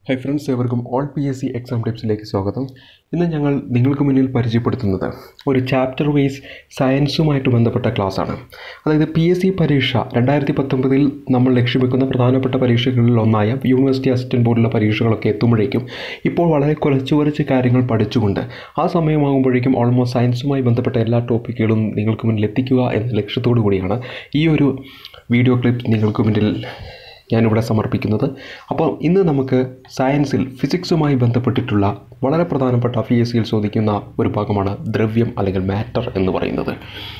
high friends ഏവർക്കും all P S C exam ടിപ്സിലേക്ക് സ്വാഗതം ഇന്ന് ഞങ്ങൾ നിങ്ങൾക്ക് മുന്നിൽ പരിചയപ്പെടുത്തുന്നത് ഒരു ചാപ്റ്റർ വൈസ് സയൻസുമായിട്ട് ബന്ധപ്പെട്ട ക്ലാസ്സാണ് അതായത് പി എസ് സി പരീക്ഷ രണ്ടായിരത്തി പത്തൊമ്പതിൽ നമ്മൾ ലക്ഷ്യമിക്കുന്ന പ്രധാനപ്പെട്ട പരീക്ഷകളിൽ ഒന്നായ യൂണിവേഴ്സിറ്റി അസിസ്റ്റൻറ്റ് ബോർഡിലെ പരീക്ഷകളൊക്കെ എത്തുമ്പോഴേക്കും ഇപ്പോൾ വളരെ കുറച്ച് കുറച്ച് കാര്യങ്ങൾ പഠിച്ചുകൊണ്ട് ആ സമയമാകുമ്പോഴേക്കും ഓൾമോസ്റ്റ് സയൻസുമായി ബന്ധപ്പെട്ട എല്ലാ ടോപ്പിക്കുകളും നിങ്ങൾക്ക് മുന്നിൽ എത്തിക്കുക എന്ന ലക്ഷ്യത്തോടു കൂടിയാണ് ഈ ഒരു വീഡിയോ ക്ലിപ്പ് നിങ്ങൾക്ക് മുന്നിൽ ഞാനിവിടെ സമർപ്പിക്കുന്നത് അപ്പോൾ ഇന്ന് നമുക്ക് സയൻസിൽ ഫിസിക്സുമായി ബന്ധപ്പെട്ടിട്ടുള്ള വളരെ പ്രധാനപ്പെട്ട പി എസ് സിയിൽ ചോദിക്കുന്ന ഒരു ഭാഗമാണ് ദ്രവ്യം അല്ലെങ്കിൽ മാറ്റർ എന്ന് പറയുന്നത്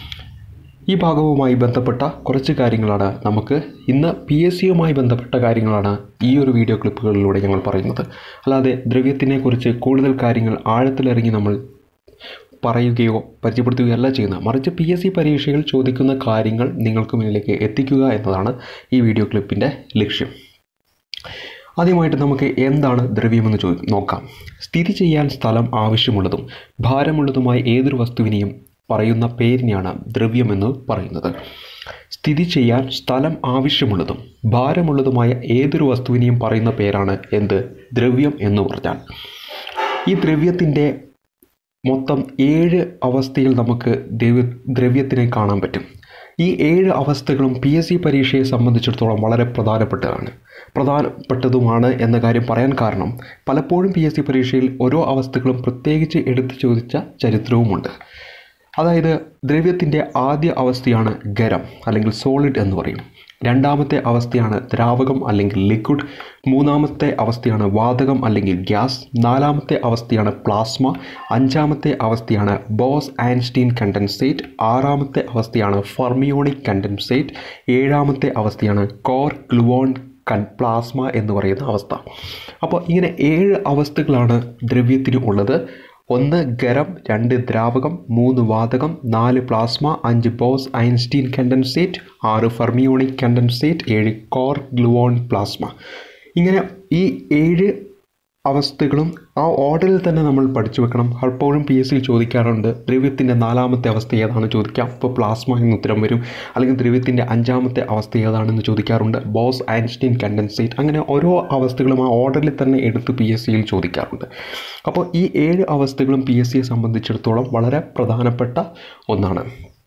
ഈ ഭാഗവുമായി ബന്ധപ്പെട്ട കുറച്ച് കാര്യങ്ങളാണ് നമുക്ക് ഇന്ന് പി എസ് സിയുമായി ബന്ധപ്പെട്ട കാര്യങ്ങളാണ് ഈ ഒരു വീഡിയോ ക്ലിപ്പുകളിലൂടെ ഞങ്ങൾ പറയുന്നത് അല്ലാതെ ദ്രവ്യത്തിനെക്കുറിച്ച് കൂടുതൽ കാര്യങ്ങൾ ആഴത്തിലിറങ്ങി നമ്മൾ പറയുകയോ പരിചയപ്പെടുത്തുകയോ അല്ല ചെയ്യുന്നത് മറിച്ച് പി എസ് സി പരീക്ഷയിൽ ചോദിക്കുന്ന കാര്യങ്ങൾ നിങ്ങൾക്ക് മുന്നിലേക്ക് എത്തിക്കുക എന്നതാണ് ഈ വീഡിയോ ക്ലിപ്പിൻ്റെ ലക്ഷ്യം ആദ്യമായിട്ട് നമുക്ക് എന്താണ് ദ്രവ്യമെന്ന് ചോദി നോക്കാം സ്ഥിതി ചെയ്യാൻ സ്ഥലം ആവശ്യമുള്ളതും ഭാരമുള്ളതുമായ ഏതൊരു വസ്തുവിനെയും പറയുന്ന പേരിനെയാണ് ദ്രവ്യമെന്ന് പറയുന്നത് സ്ഥിതി ചെയ്യാൻ സ്ഥലം ആവശ്യമുള്ളതും ഭാരമുള്ളതുമായ ഏതൊരു വസ്തുവിനെയും പറയുന്ന പേരാണ് എന്ത് ദ്രവ്യം എന്ന് പറഞ്ഞാൽ ഈ ദ്രവ്യത്തിൻ്റെ മൊത്തം ഏഴ് അവസ്ഥയിൽ നമുക്ക് ദ്രവ്യ ദ്രവ്യത്തിനെ കാണാൻ പറ്റും ഈ ഏഴ് അവസ്ഥകളും പി എസ് സി പരീക്ഷയെ സംബന്ധിച്ചിടത്തോളം വളരെ പ്രധാനപ്പെട്ടതാണ് പ്രധാനപ്പെട്ടതുമാണ് എന്ന കാര്യം പറയാൻ കാരണം പലപ്പോഴും പി എസ് സി പരീക്ഷയിൽ ഓരോ അവസ്ഥകളും പ്രത്യേകിച്ച് എടുത്തു ചോദിച്ച ചരിത്രവുമുണ്ട് അതായത് ദ്രവ്യത്തിൻ്റെ ആദ്യ അവസ്ഥയാണ് ഖരം അല്ലെങ്കിൽ സോളിഡ് എന്ന് പറയും രണ്ടാമത്തെ അവസ്ഥയാണ് ദ്രാവകം അല്ലെങ്കിൽ ലിക്വിഡ് മൂന്നാമത്തെ അവസ്ഥയാണ് വാതകം അല്ലെങ്കിൽ ഗ്യാസ് നാലാമത്തെ അവസ്ഥയാണ് പ്ലാസ്മ അഞ്ചാമത്തെ അവസ്ഥയാണ് ബോസ് ആൻസ്റ്റീൻ കണ്ടൻസേറ്റ് ആറാമത്തെ അവസ്ഥയാണ് ഫർമിയോണിക് കണ്ടൻസേറ്റ് ഏഴാമത്തെ അവസ്ഥയാണ് കോർ ഗ്ലുവോൺ കൺ പ്ലാസ്മ എന്ന് പറയുന്ന അവസ്ഥ അപ്പോൾ ഇങ്ങനെ ഏഴ് അവസ്ഥകളാണ് ദ്രവ്യത്തിന് ഉള്ളത് ഒന്ന് ഖരം രണ്ട് ദ്രാവകം മൂന്ന് വാതകം നാല് പ്ലാസ്മ അഞ്ച് ബോസ് ഐൻസ്റ്റീൻ കണ്ടൻസേറ്റ് ആറ് ഫെർമിയോണിക് കണ്ടൻസേറ്റ് ഏഴ് കോർ ഗ്ലുവോൺ പ്ലാസ്മ ഇങ്ങനെ ഈ ഏഴ് അവസ്ഥകളും ആ ഓർഡറിൽ തന്നെ നമ്മൾ പഠിച്ചു വെക്കണം പലപ്പോഴും പി എസ് സിയിൽ ചോദിക്കാറുണ്ട് ദ്രവ്യത്തിൻ്റെ നാലാമത്തെ അവസ്ഥ ഏതാണ് ചോദിക്കാം അപ്പോൾ പ്ലാസ്മ എന്ന് ഉത്തരം വരും അല്ലെങ്കിൽ ദ്രവ്യത്തിൻ്റെ അഞ്ചാമത്തെ അവസ്ഥ ഏതാണെന്ന് ചോദിക്കാറുണ്ട് ബോസ് ഐൻസ്റ്റീൻ കണ്ടൻസേറ്റ് അങ്ങനെ ഓരോ അവസ്ഥകളും ആ ഓർഡറിൽ തന്നെ എടുത്ത് പി എസ് സിയിൽ ചോദിക്കാറുണ്ട് അപ്പോൾ ഈ ഏഴ് അവസ്ഥകളും പി എസ് സിയെ സംബന്ധിച്ചിടത്തോളം വളരെ പ്രധാനപ്പെട്ട ഒന്നാണ്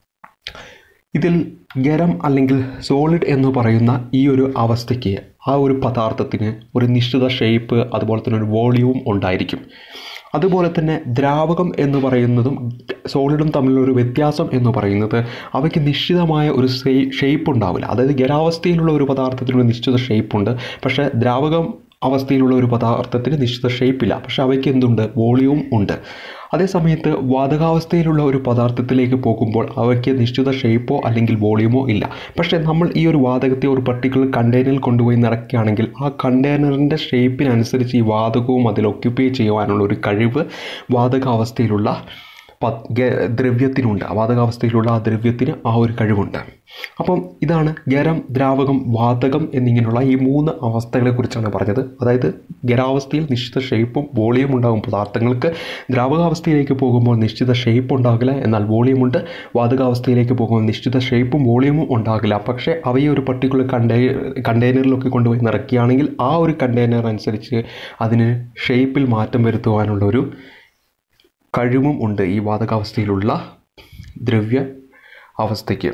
ഇതിൽ ഖരം അല്ലെങ്കിൽ സോളിഡ് എന്ന് പറയുന്ന ഈ ഒരു അവസ്ഥയ്ക്ക് ആ ഒരു പദാർത്ഥത്തിന് ഒരു നിശ്ചിത ഷേപ്പ് അതുപോലെ തന്നെ ഒരു വോളിയവും ഉണ്ടായിരിക്കും അതുപോലെ തന്നെ ദ്രാവകം എന്ന് പറയുന്നതും സോളിഡും തമ്മിലുള്ള ഒരു വ്യത്യാസം എന്ന് പറയുന്നത് അവയ്ക്ക് നിശ്ചിതമായ ഒരു ഷേപ്പ് ഉണ്ടാവില്ല അതായത് ഖരാവസ്ഥയിലുള്ള ഒരു പദാർത്ഥത്തിന് ഒരു നിശ്ചിത ഷേപ്പുണ്ട് പക്ഷേ ദ്രാവകം അവസ്ഥയിലുള്ള ഒരു പദാർത്ഥത്തിന് നിശ്ചിത ഷേപ്പില്ല പക്ഷെ അവയ്ക്ക് എന്തുണ്ട് വോളിയവും ഉണ്ട് അതേസമയത്ത് വാതകാവസ്ഥയിലുള്ള ഒരു പദാർത്ഥത്തിലേക്ക് പോകുമ്പോൾ അവയ്ക്ക് നിശ്ചിത ഷേപ്പോ അല്ലെങ്കിൽ വോളിയമോ ഇല്ല പക്ഷേ നമ്മൾ ഈ ഒരു വാതകത്തെ ഒരു പർട്ടിക്കുലർ കണ്ടെയ്നറിൽ കൊണ്ടുപോയി നിറയ്ക്കുകയാണെങ്കിൽ ആ കണ്ടെയ്നറിൻ്റെ ഷേപ്പിനനുസരിച്ച് ഈ വാതകവും അതിൽ ഒക്യുപ്പൈ ചെയ്യുവാനുള്ള ഒരു കഴിവ് വാതകാവസ്ഥയിലുള്ള ദ്രവ്യത്തിനുണ്ട് വാതകാവസ്ഥയിലുള്ള ആ ദ്രവ്യത്തിന് ആ ഒരു കഴിവുണ്ട് അപ്പം ഇതാണ് ഖരം ദ്രാവകം വാതകം എന്നിങ്ങനെയുള്ള ഈ മൂന്ന് അവസ്ഥകളെക്കുറിച്ചാണ് പറഞ്ഞത് അതായത് ഖരാവസ്ഥയിൽ നിശ്ചിത ഷേപ്പും വോളിയം ഉണ്ടാകും പദാർത്ഥങ്ങൾക്ക് ദ്രാവകാവസ്ഥയിലേക്ക് പോകുമ്പോൾ നിശ്ചിത ഷേപ്പ് ഉണ്ടാകില്ല എന്നാൽ വോളിയമുണ്ട് വാതകാവസ്ഥയിലേക്ക് പോകുമ്പോൾ നിശ്ചിത ഷേപ്പും വോളിയമും ഉണ്ടാകില്ല പക്ഷേ അവയെ ഒരു പർട്ടിക്കുലർ കണ്ടേ കണ്ടെയ്നറിലൊക്കെ കൊണ്ടുപോയി നിറയ്ക്കുകയാണെങ്കിൽ ആ ഒരു കണ്ടെയ്നർ അനുസരിച്ച് അതിന് ഷേപ്പിൽ മാറ്റം വരുത്തുവാനുള്ള ഒരു കഴിവും ഉണ്ട് ഈ വാതകാവസ്ഥയിലുള്ള ദ്രവ്യ അവസ്ഥയ്ക്ക്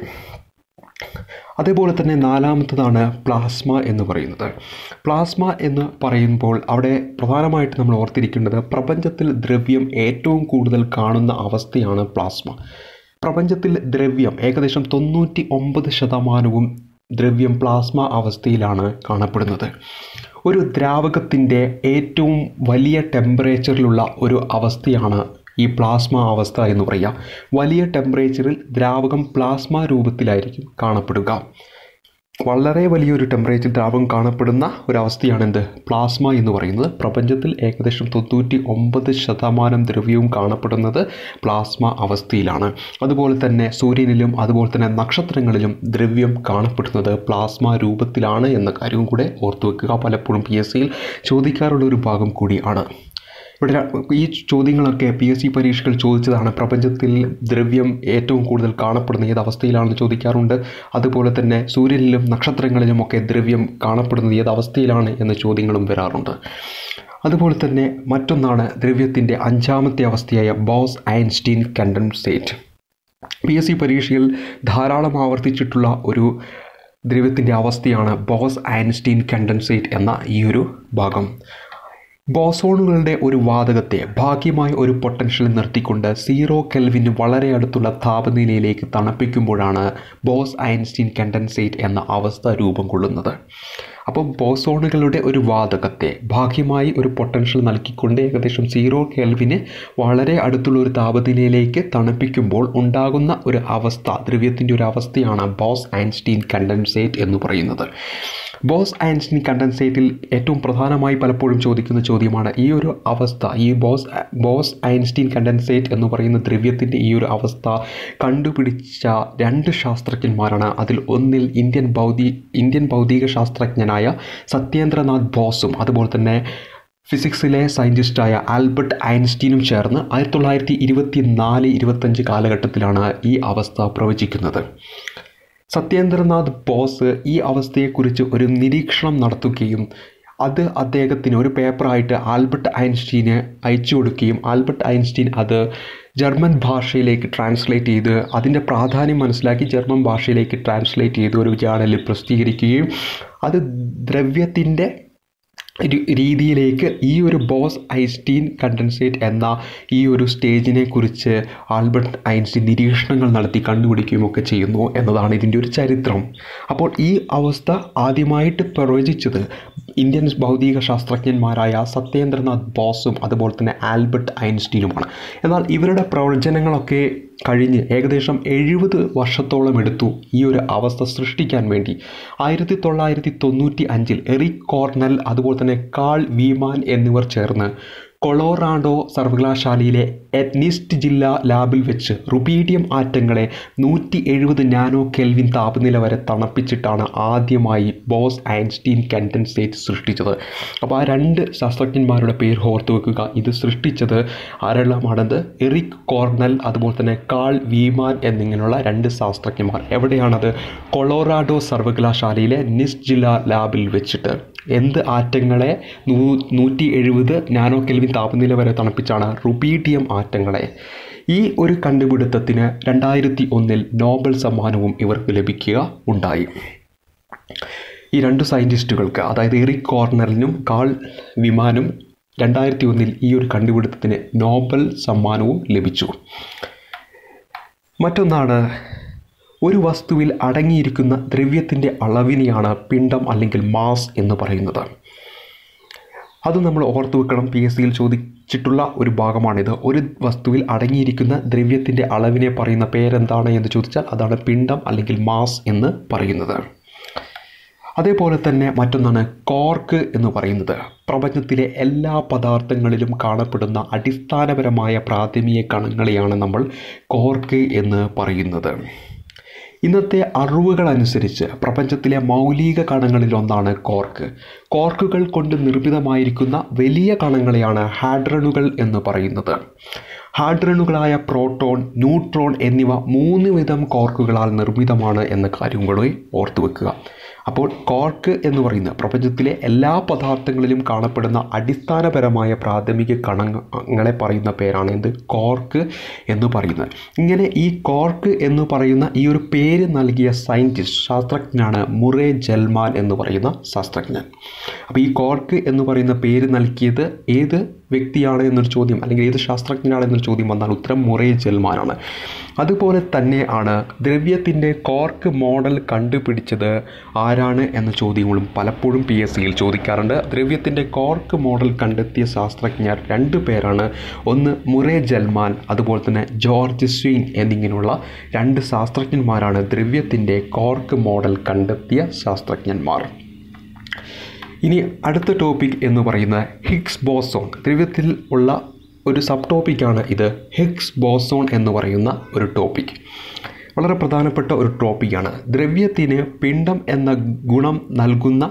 അതേപോലെ തന്നെ നാലാമത്തതാണ് പ്ലാസ്മ എന്ന് പറയുന്നത് പ്ലാസ്മ എന്ന് പറയുമ്പോൾ അവിടെ പ്രധാനമായിട്ട് നമ്മൾ ഓർത്തിരിക്കേണ്ടത് പ്രപഞ്ചത്തിൽ ദ്രവ്യം ഏറ്റവും കൂടുതൽ കാണുന്ന അവസ്ഥയാണ് പ്ലാസ്മ പ്രപഞ്ചത്തിൽ ദ്രവ്യം ഏകദേശം തൊണ്ണൂറ്റി ഒമ്പത് ശതമാനവും ദ്രവ്യം പ്ലാസ്മ അവസ്ഥയിലാണ് കാണപ്പെടുന്നത് ഒരു ദ്രാവകത്തിൻ്റെ ഏറ്റവും വലിയ ടെമ്പറേച്ചറിലുള്ള ഒരു അവസ്ഥയാണ് ഈ പ്ലാസ്മ അവസ്ഥ എന്ന് പറയുക വലിയ ടെമ്പറേച്ചറിൽ ദ്രാവകം പ്ലാസ്മ രൂപത്തിലായിരിക്കും കാണപ്പെടുക വളരെ വലിയൊരു ടെമ്പറേച്ചർ ദ്രാവകം കാണപ്പെടുന്ന ഒരവസ്ഥയാണ് എന്ത് പ്ലാസ്മ എന്ന് പറയുന്നത് പ്രപഞ്ചത്തിൽ ഏകദേശം തൊണ്ണൂറ്റി ഒമ്പത് ശതമാനം ദ്രവ്യവും കാണപ്പെടുന്നത് പ്ലാസ്മ അവസ്ഥയിലാണ് അതുപോലെ തന്നെ സൂര്യനിലും അതുപോലെ തന്നെ നക്ഷത്രങ്ങളിലും ദ്രവ്യം കാണപ്പെടുന്നത് പ്ലാസ്മ രൂപത്തിലാണ് എന്ന കാര്യവും കൂടെ ഓർത്തു വെക്കുക പലപ്പോഴും പി എസ് സിയിൽ ചോദിക്കാറുള്ള ഒരു ഭാഗം കൂടിയാണ് ഇവിടെ ഈ ചോദ്യങ്ങളൊക്കെ പി എസ് സി പരീക്ഷകൾ ചോദിച്ചതാണ് പ്രപഞ്ചത്തിൽ ദ്രവ്യം ഏറ്റവും കൂടുതൽ കാണപ്പെടുന്ന ഏത് അവസ്ഥയിലാണെന്ന് ചോദിക്കാറുണ്ട് അതുപോലെ തന്നെ സൂര്യനിലും നക്ഷത്രങ്ങളിലുമൊക്കെ ദ്രവ്യം കാണപ്പെടുന്നത് ഏത് അവസ്ഥയിലാണ് എന്ന ചോദ്യങ്ങളും വരാറുണ്ട് അതുപോലെ തന്നെ മറ്റൊന്നാണ് ദ്രവ്യത്തിൻ്റെ അഞ്ചാമത്തെ അവസ്ഥയായ Bose Einstein condensate P S C പരീക്ഷയിൽ ധാരാളം ആവർത്തിച്ചിട്ടുള്ള ഒരു ദ്രവ്യത്തിൻ്റെ അവസ്ഥയാണ് ബോസ് ഐൻസ്റ്റീൻ കണ്ടൻസേറ്റ് എന്ന ഈ ഒരു ഭാഗം ബോസോണുകളുടെ ഒരു വാതകത്തെ ഭാഗ്യമായ ഒരു പൊട്ടൻഷ്യൽ നിർത്തിക്കൊണ്ട് സീറോ കെൽവിന് വളരെ അടുത്തുള്ള താപനിലയിലേക്ക് തണുപ്പിക്കുമ്പോഴാണ് ബോസ് ഐൻസ്റ്റീൻ കണ്ടൻസേറ്റ് എന്ന അവസ്ഥ രൂപം കൊള്ളുന്നത് അപ്പോൾ ബോസോണുകളുടെ ഒരു വാതകത്തെ ഭാഗ്യമായി ഒരു പൊട്ടൻഷ്യൽ നൽകിക്കൊണ്ട് ഏകദേശം സീറോ കെൽവിന് വളരെ അടുത്തുള്ള ഒരു താപനിലയിലേക്ക് തണുപ്പിക്കുമ്പോൾ ഉണ്ടാകുന്ന ഒരു അവസ്ഥ ദ്രവ്യത്തിൻ്റെ ഒരു അവസ്ഥയാണ് ബോസ് ഐൻസ്റ്റീൻ കണ്ടൻസേറ്റ് എന്ന് പറയുന്നത് ബോസ് ഐൻസ്റ്റീൻ കണ്ടൻസേറ്റിൽ ഏറ്റവും പ്രധാനമായി പലപ്പോഴും ചോദിക്കുന്ന ചോദ്യമാണ് ഈ ഒരു അവസ്ഥ ഈ ബോസ് ബോസ് ഐൻസ്റ്റീൻ കണ്ടൻസേറ്റ് എന്ന് പറയുന്ന ദ്രവ്യത്തിൻ്റെ ഈ ഒരു അവസ്ഥ കണ്ടുപിടിച്ച രണ്ട് ശാസ്ത്രജ്ഞന്മാരാണ് അതിൽ ഒന്നിൽ ഇന്ത്യൻ ഭൗതി ഇന്ത്യൻ ഭൗതിക ശാസ്ത്രജ്ഞനായ സത്യേന്ദ്രനാഥ് ബോസും അതുപോലെ തന്നെ ഫിസിക്സിലെ സയൻറ്റിസ്റ്റായ ആൽബർട്ട് ഐൻസ്റ്റീനും ചേർന്ന് ആയിരത്തി തൊള്ളായിരത്തി ഇരുപത്തി നാല് ഇരുപത്തഞ്ച് കാലഘട്ടത്തിലാണ് ഈ അവസ്ഥ പ്രവചിക്കുന്നത് സത്യേന്ദ്രനാഥ് ബോസ് ഈ അവസ്ഥയെക്കുറിച്ച് ഒരു നിരീക്ഷണം നടത്തുകയും അത് അദ്ദേഹത്തിന് ഒരു പേപ്പറായിട്ട് ആൽബർട്ട് ഐൻസ്റ്റീന് അയച്ചു കൊടുക്കുകയും ആൽബർട്ട് ഐൻസ്റ്റീൻ അത് ജർമ്മൻ ഭാഷയിലേക്ക് ട്രാൻസ്ലേറ്റ് ചെയ്ത് അതിൻ്റെ പ്രാധാന്യം മനസ്സിലാക്കി ജർമ്മൻ ഭാഷയിലേക്ക് ട്രാൻസ്ലേറ്റ് ചെയ്ത് ഒരു ജേണലിൽ പ്രസിദ്ധീകരിക്കുകയും അത് ദ്രവ്യത്തിൻ്റെ രീതിയിലേക്ക് ഈ ഒരു ബോസ് ഐൻസ്റ്റീൻ കണ്ടൻസേറ്റ് എന്ന ഈ ഒരു സ്റ്റേജിനെ കുറിച്ച് ആൽബർട്ട് ഐൻസ്റ്റീൻ നിരീക്ഷണങ്ങൾ നടത്തി കണ്ടുപിടിക്കുകയും ഒക്കെ ചെയ്യുന്നു എന്നതാണ് ഇതിൻ്റെ ഒരു ചരിത്രം അപ്പോൾ ഈ അവസ്ഥ ആദ്യമായിട്ട് പ്രവചിച്ചത് ഇന്ത്യൻ ഭൗതിക ശാസ്ത്രജ്ഞന്മാരായ സത്യേന്ദ്രനാഥ് ബോസും അതുപോലെ തന്നെ ആൽബർട്ട് ഐൻസ്റ്റീനുമാണ് എന്നാൽ ഇവരുടെ പ്രവചനങ്ങളൊക്കെ കഴിഞ്ഞ് ഏകദേശം എഴുപത് വർഷത്തോളം എടുത്തു ഈ ഒരു അവസ്ഥ സൃഷ്ടിക്കാൻ വേണ്ടി ആയിരത്തി തൊള്ളായിരത്തി തൊണ്ണൂറ്റി അഞ്ചിൽ എറിക് കോർണൽ അതുപോലെ തന്നെ കാൾ വീമാൻ എന്നിവർ ചേർന്ന് കൊളോറാഡോ സർവകലാശാലയിലെ എറ്റ്നിസ്റ്റ് ജില്ലാ ലാബിൽ വെച്ച് റുബീഡിയം ആറ്റങ്ങളെ നൂറ്റി എഴുപത് നാനോ കെൽവിൻ താപനില വരെ തണുപ്പിച്ചിട്ടാണ് ആദ്യമായി ബോസ് ഐൻസ്റ്റീൻ കണ്ടൻസേറ്റ് സൃഷ്ടിച്ചത് അപ്പോൾ ആ രണ്ട് ശാസ്ത്രജ്ഞന്മാരുടെ പേര് ഓർത്തു വെക്കുക ഇത് സൃഷ്ടിച്ചത് ആരെല്ലാമാണത് എറിക് കോർണൽ അതുപോലെ തന്നെ കാൾ വീമാൻ എന്നിങ്ങനെയുള്ള രണ്ട് ശാസ്ത്രജ്ഞന്മാർ എവിടെയാണത് കൊളോറാഡോ സർവകലാശാലയിലെ നിസ് ജില്ലാ ലാബിൽ വെച്ചിട്ട് എന്ത് ആറ്റങ്ങളെ നൂ നൂറ്റി എഴുപത് നാനോ കെൽവിൻ താപനില വരെ തണുപ്പിച്ചാണ് റുബീഡിയം ആറ്റങ്ങളെ ഈ ഒരു കണ്ടുപിടുത്തത്തിന് രണ്ടായിരത്തി ഒന്നിൽ നോബൽ സമ്മാനവും ഇവർക്ക് ലഭിക്കുക ഉണ്ടായി ഈ രണ്ട് സയൻറ്റിസ്റ്റുകൾക്ക് അതായത് എറിക് കോർണറിനും കാൾ വിമാനും രണ്ടായിരത്തി ഒന്നിൽ ഈ ഒരു കണ്ടുപിടുത്തത്തിന് നോബൽ സമ്മാനവും ലഭിച്ചു മറ്റൊന്നാണ് ഒരു വസ്തുവിൽ അടങ്ങിയിരിക്കുന്ന ദ്രവ്യത്തിൻ്റെ അളവിനെയാണ് പിണ്ഡം അല്ലെങ്കിൽ മാസ് എന്ന് പറയുന്നത് അത് നമ്മൾ ഓർത്തു വെക്കണം പി എസ് സിയിൽ ചോദിച്ചിട്ടുള്ള ഒരു ഭാഗമാണിത് ഒരു വസ്തുവിൽ അടങ്ങിയിരിക്കുന്ന ദ്രവ്യത്തിൻ്റെ അളവിനെ പറയുന്ന പേരെന്താണ് എന്ന് ചോദിച്ചാൽ അതാണ് പിണ്ഡം അല്ലെങ്കിൽ മാസ് എന്ന് പറയുന്നത് അതേപോലെ തന്നെ മറ്റൊന്നാണ് കോർക്ക് എന്ന് പറയുന്നത് പ്രപഞ്ചത്തിലെ എല്ലാ പദാർത്ഥങ്ങളിലും കാണപ്പെടുന്ന അടിസ്ഥാനപരമായ പ്രാഥമിക കണങ്ങളെയാണ് നമ്മൾ കോർക്ക് എന്ന് പറയുന്നത് ഇന്നത്തെ അറിവുകൾ അനുസരിച്ച് പ്രപഞ്ചത്തിലെ മൗലിക കണങ്ങളിലൊന്നാണ് കോർക്ക് കോർക്കുകൾ കൊണ്ട് നിർമ്മിതമായിരിക്കുന്ന വലിയ കണങ്ങളെയാണ് ഹാഡ്രണുകൾ എന്ന് പറയുന്നത് ഹാഡ്രണുകളായ പ്രോട്ടോൺ ന്യൂട്രോൺ എന്നിവ മൂന്ന് വിധം കോർക്കുകളാൽ നിർമ്മിതമാണ് എന്ന കാര്യം കൂടി ഓർത്തു വെക്കുക അപ്പോൾ കോർക്ക് എന്ന് പറയുന്ന പ്രപഞ്ചത്തിലെ എല്ലാ പദാർത്ഥങ്ങളിലും കാണപ്പെടുന്ന അടിസ്ഥാനപരമായ പ്രാഥമിക കണങ്ങളെ പറയുന്ന പേരാണ് എന്ത് കോർക്ക് എന്ന് പറയുന്നത് ഇങ്ങനെ ഈ കോർക്ക് എന്ന് പറയുന്ന ഈ ഒരു പേര് നൽകിയ സയൻറ്റിസ്റ്റ് ശാസ്ത്രജ്ഞനാണ് മുറേ ജൽമാൻ എന്ന് പറയുന്ന ശാസ്ത്രജ്ഞൻ അപ്പോൾ ഈ കോർക്ക് എന്ന് പറയുന്ന പേര് നൽകിയത് ഏത് വ്യക്തിയാണ് എന്നൊരു ചോദ്യം അല്ലെങ്കിൽ ഏത് ശാസ്ത്രജ്ഞനാണ് എന്നൊരു ചോദ്യം വന്നാൽ ഉത്തരം മുറേ ജൽമാനാണ് അതുപോലെ തന്നെ ആണ് ദ്രവ്യത്തിൻ്റെ കോർക്ക് മോഡൽ കണ്ടുപിടിച്ചത് ആരാണ് എന്ന ചോദ്യങ്ങളും പലപ്പോഴും പി എസ് സിയിൽ ചോദിക്കാറുണ്ട് ദ്രവ്യത്തിൻ്റെ കോർക്ക് മോഡൽ കണ്ടെത്തിയ ശാസ്ത്രജ്ഞർ രണ്ട് പേരാണ് ഒന്ന് മുറേ ജൽമാൻ അതുപോലെ തന്നെ ജോർജ് സ്വീൻ എന്നിങ്ങനെയുള്ള രണ്ട് ശാസ്ത്രജ്ഞന്മാരാണ് ദ്രവ്യത്തിൻ്റെ കോർക്ക് മോഡൽ കണ്ടെത്തിയ ശാസ്ത്രജ്ഞന്മാർ ഇനി അടുത്ത ടോപ്പിക് എന്ന് പറയുന്നത് ഹിഗ്സ് ബോസോൺ ദ്രവ്യത്തിൽ ഉള്ള ഒരു സബ് ടോപ്പിക്കാണ് ഇത് ഹിഗ്സ് ബോസോൺ എന്ന് പറയുന്ന ഒരു ടോപ്പിക് വളരെ പ്രധാനപ്പെട്ട ഒരു ടോപ്പിക്കാണ് ദ്രവ്യത്തിന് പിണ്ഡം എന്ന ഗുണം നൽകുന്ന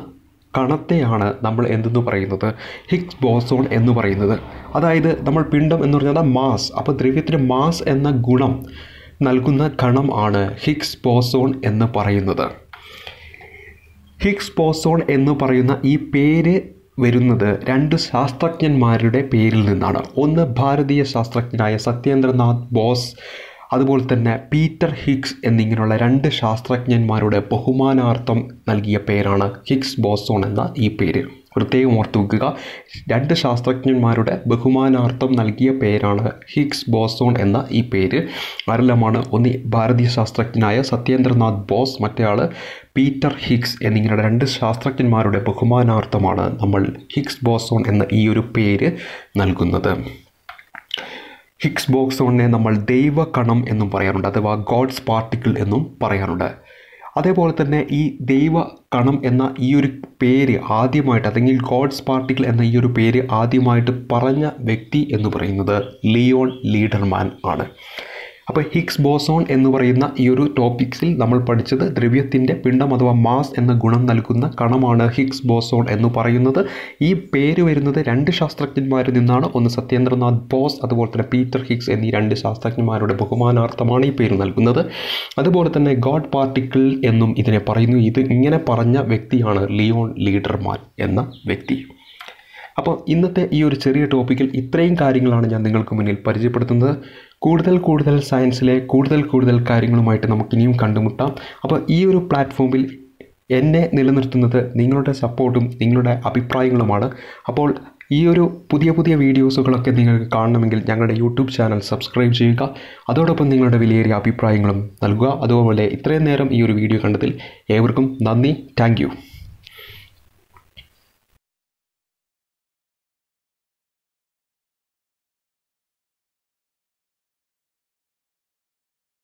കണത്തെയാണ് നമ്മൾ എന്തെന്ന് പറയുന്നത് ഹിഗ്സ് ബോസോൺ എന്ന് പറയുന്നത് അതായത് നമ്മൾ പിണ്ഡം എന്ന് പറഞ്ഞാൽ മാസ് അപ്പോൾ ദ്രവ്യത്തിന് മാസ് എന്ന ഗുണം നൽകുന്ന കണം ആണ് ഹിഗ്സ് ബോസോൺ എന്ന് പറയുന്നത് ഹിഗ്സ് ബോസോൺ എന്ന് പറയുന്ന ഈ പേര് വരുന്നത് രണ്ട് ശാസ്ത്രജ്ഞന്മാരുടെ പേരിൽ നിന്നാണ് ഒന്ന് ഭാരതീയ ശാസ്ത്രജ്ഞനായ സത്യേന്ദ്രനാഥ് ബോസ് അതുപോലെ തന്നെ പീറ്റർ ഹിഗ്സ് എന്നിങ്ങനെയുള്ള രണ്ട് ശാസ്ത്രജ്ഞന്മാരുടെ ബഹുമാനാർത്ഥം നൽകിയ പേരാണ് ഹിഗ്സ് ബോസോൺ എന്ന ഈ പേര് പ്രത്യേകം ഓർത്തു വെക്കുക രണ്ട് ശാസ്ത്രജ്ഞന്മാരുടെ ബഹുമാനാർത്ഥം നൽകിയ പേരാണ് ഹിഗ്സ് ബോസോൺ എന്ന ഈ പേര് ആരെല്ലാമാണ് ഒന്ന് ഭാരതീയ ശാസ്ത്രജ്ഞനായ സത്യേന്ദ്രനാഥ് ബോസ് മറ്റേയാൾ പീറ്റർ ഹിഗ്സ് എന്നിങ്ങനെ രണ്ട് ശാസ്ത്രജ്ഞന്മാരുടെ ബഹുമാനാർത്ഥമാണ് നമ്മൾ ഹിഗ്സ് ബോസോൺ എന്ന ഈ ഒരു പേര് നൽകുന്നത് ഹിഗ്സ് ബോസോണിനെ നമ്മൾ ദൈവകണം എന്നും പറയാറുണ്ട് അഥവാ ഗോഡ്സ് പാർട്ടിക്കിൾ എന്നും പറയാറുണ്ട് അതേപോലെ തന്നെ ഈ ദൈവ കണം എന്ന ഈ ഒരു പേര് ആദ്യമായിട്ട് അല്ലെങ്കിൽ ഗോഡ്സ് പാർട്ടിക്കിൾ എന്ന ഈ ഒരു പേര് ആദ്യമായിട്ട് പറഞ്ഞ വ്യക്തി എന്ന് പറയുന്നത് ലിയോൺ ലീഡർമാൻ ആണ് അപ്പോൾ ഹിഗ്സ് ബോസോൺ എന്ന് പറയുന്ന ഈ ഒരു ടോപ്പിക്സിൽ നമ്മൾ പഠിച്ചത് ദ്രവ്യത്തിൻ്റെ പിണ്ഡം അഥവാ മാസ് എന്ന ഗുണം നൽകുന്ന കണമാണ് ഹിഗ്സ് ബോസോൺ എന്ന് പറയുന്നത് ഈ പേര് വരുന്നത് രണ്ട് ശാസ്ത്രജ്ഞന്മാരിൽ നിന്നാണ് ഒന്ന് സത്യേന്ദ്രനാഥ് ബോസ് അതുപോലെ തന്നെ പീറ്റർ ഹിഗ്സ് എന്നീ രണ്ട് ശാസ്ത്രജ്ഞന്മാരുടെ ബഹുമാനാർത്ഥമാണ് ഈ പേര് നൽകുന്നത് അതുപോലെ തന്നെ ഗോഡ് പാർട്ടിക്കിൾ എന്നും ഇതിനെ പറയുന്നു ഇത് ഇങ്ങനെ പറഞ്ഞ വ്യക്തിയാണ് ലിയോൺ ലീഡർമാൻ എന്ന വ്യക്തി അപ്പോൾ ഇന്നത്തെ ഈ ഒരു ചെറിയ ടോപ്പിക്കിൽ ഇത്രയും കാര്യങ്ങളാണ് ഞാൻ നിങ്ങൾക്ക് മുന്നിൽ പരിചയപ്പെടുത്തുന്നത് കൂടുതൽ കൂടുതൽ സയൻസിലെ കൂടുതൽ കൂടുതൽ കാര്യങ്ങളുമായിട്ട് നമുക്കിനിയും കണ്ടുമുട്ടാം അപ്പോൾ ഈ ഒരു പ്ലാറ്റ്ഫോമിൽ എന്നെ നിലനിർത്തുന്നത് നിങ്ങളുടെ സപ്പോർട്ടും നിങ്ങളുടെ അഭിപ്രായങ്ങളുമാണ് അപ്പോൾ ഈ ഒരു പുതിയ പുതിയ വീഡിയോസുകളൊക്കെ നിങ്ങൾക്ക് കാണണമെങ്കിൽ ഞങ്ങളുടെ യൂട്യൂബ് ചാനൽ സബ്സ്ക്രൈബ് ചെയ്യുക അതോടൊപ്പം നിങ്ങളുടെ വിലയേറിയ അഭിപ്രായങ്ങളും നൽകുക അതുപോലെ ഇത്രയും നേരം ഈ ഒരു വീഡിയോ കണ്ടതിൽ ഏവർക്കും നന്ദി താങ്ക്